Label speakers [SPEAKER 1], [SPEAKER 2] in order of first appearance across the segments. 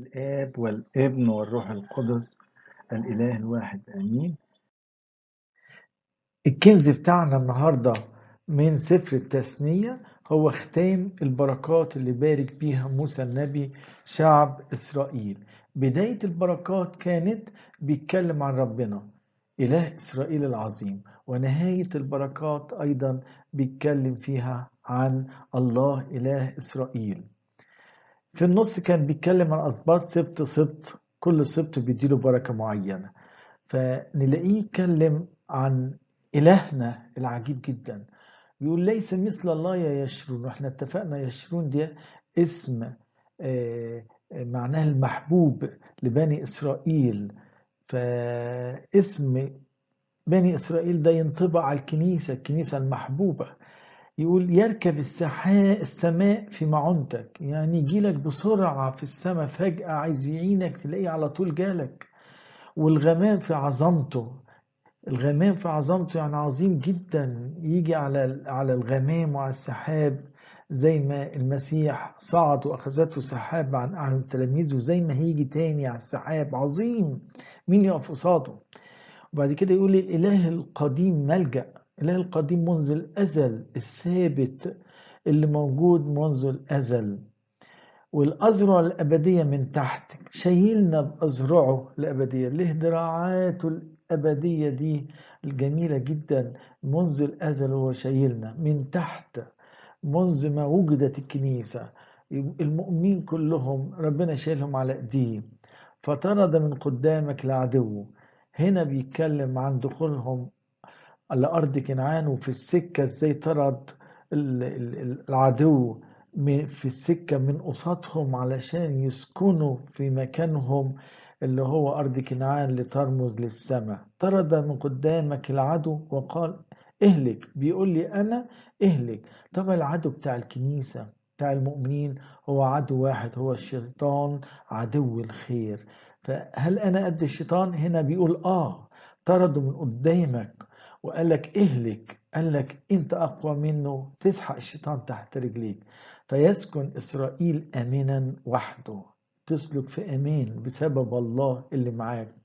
[SPEAKER 1] الآب والابن والروح القدس الإله الواحد آمين الكنز بتاعنا النهاردة من سفر التثنية هو ختام البركات اللي بارك بيها موسى النبي شعب إسرائيل بداية البركات كانت بيتكلم عن ربنا إله إسرائيل العظيم ونهاية البركات أيضا بيتكلم فيها عن الله إله إسرائيل في النص كان بيتكلم عن أسباط سبت سبت كل سبت بيديله بركة معينة فنلاقيه يتكلم عن إلهنا العجيب جدا يقول ليس مثل الله يا يشرون واحنا اتفقنا يشرون دي اسم معناه المحبوب لبني إسرائيل فاسم بني إسرائيل ده ينطبق على الكنيسة الكنيسة المحبوبة يقول يركب السحاء السماء في معونتك يعني يجيلك بسرعة في السماء فجأة عايز يعينك تلاقيه على طول جالك والغمام في عظمته الغمام في عظمته يعني عظيم جدا يجي على على الغمام وعلى السحاب زي ما المسيح صعد واخذته سحاب عن عن التلاميذ وزي ما هيجي تاني على السحاب عظيم مين يقف قصاده وبعد كده يقول الاله القديم ملجأ الاله القديم منذ الازل الثابت اللي موجود منذ الازل والأذرع الأبدية من تحت شايلنا بأذرعه الأبدية له دراعاته الأبدية دي الجميلة جدا منذ الأزل هو شايلنا من تحت منذ ما وجدت الكنيسة المؤمنين كلهم ربنا شايلهم على ايديه فطرد من قدامك العدو هنا بيتكلم عن دخولهم على أرض كنعان وفي السكة ازاي طرد العدو في السكة من قصادهم علشان يسكنوا في مكانهم اللي هو أرض كنعان لترمز للسماء طرد من قدامك العدو وقال اهلك بيقول لي أنا اهلك طبعا العدو بتاع الكنيسة بتاع المؤمنين هو عدو واحد هو الشيطان عدو الخير فهل أنا قد الشيطان هنا بيقول آه طرده من قدامك وقال لك اهلك قال لك انت اقوى منه تسحق الشيطان تحت رجليك فيسكن إسرائيل آمنا وحده تسلك في أمان بسبب الله اللي معاك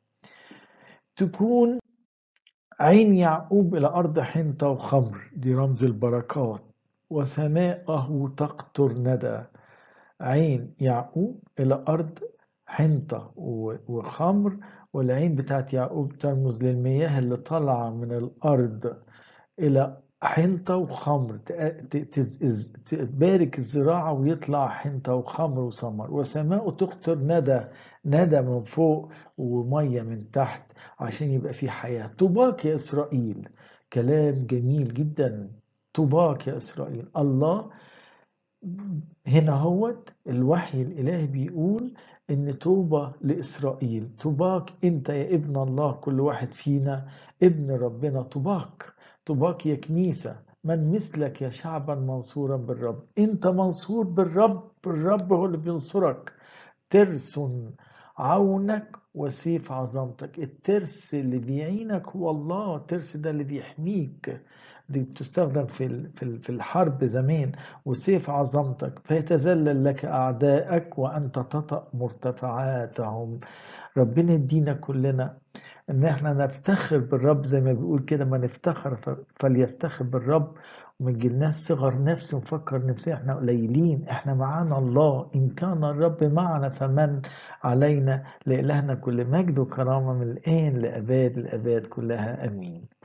[SPEAKER 1] تكون عين يعقوب إلى أرض حنطة وخمر دي رمز البركات وسماءه تقطر ندى عين يعقوب إلى أرض حنطة وخمر والعين بتاعت يعقوب ترمز للمياه اللي طالعة من الأرض إلى حنطة وخمر تبارك الزراعة ويطلع حنطة وخمر وثمر وسماء تقطر ندى ندى من فوق ومية من تحت عشان يبقى في حياة طوباك يا إسرائيل كلام جميل جدا طوباك يا إسرائيل الله هنا هوت الوحي الإلهي بيقول إن طوبى لإسرائيل طوباك أنت يا ابن الله كل واحد فينا ابن ربنا طوباك طوباك يا كنيسة من مثلك يا شعبا منصورا بالرب انت منصور بالرب الرب هو اللي بينصرك ترس عونك وسيف عظمتك الترس اللي بيعينك هو الله الترس ده اللي بيحميك دي بتستخدم في في الحرب زمان وسيف عظمتك فيتذلل لك اعدائك وانت تطأ مرتفعاتهم ربنا يدينا كلنا ان احنا نفتخر بالرب زي ما بيقول كده ما نفتخر فليفتخر بالرب وما تجيلناش صغر نفس ونفكر نفسنا احنا قليلين احنا معانا الله ان كان الرب معنا فمن علينا لإلهنا كل مجد وكرامة من الآن لأباد الأباد كلها أمين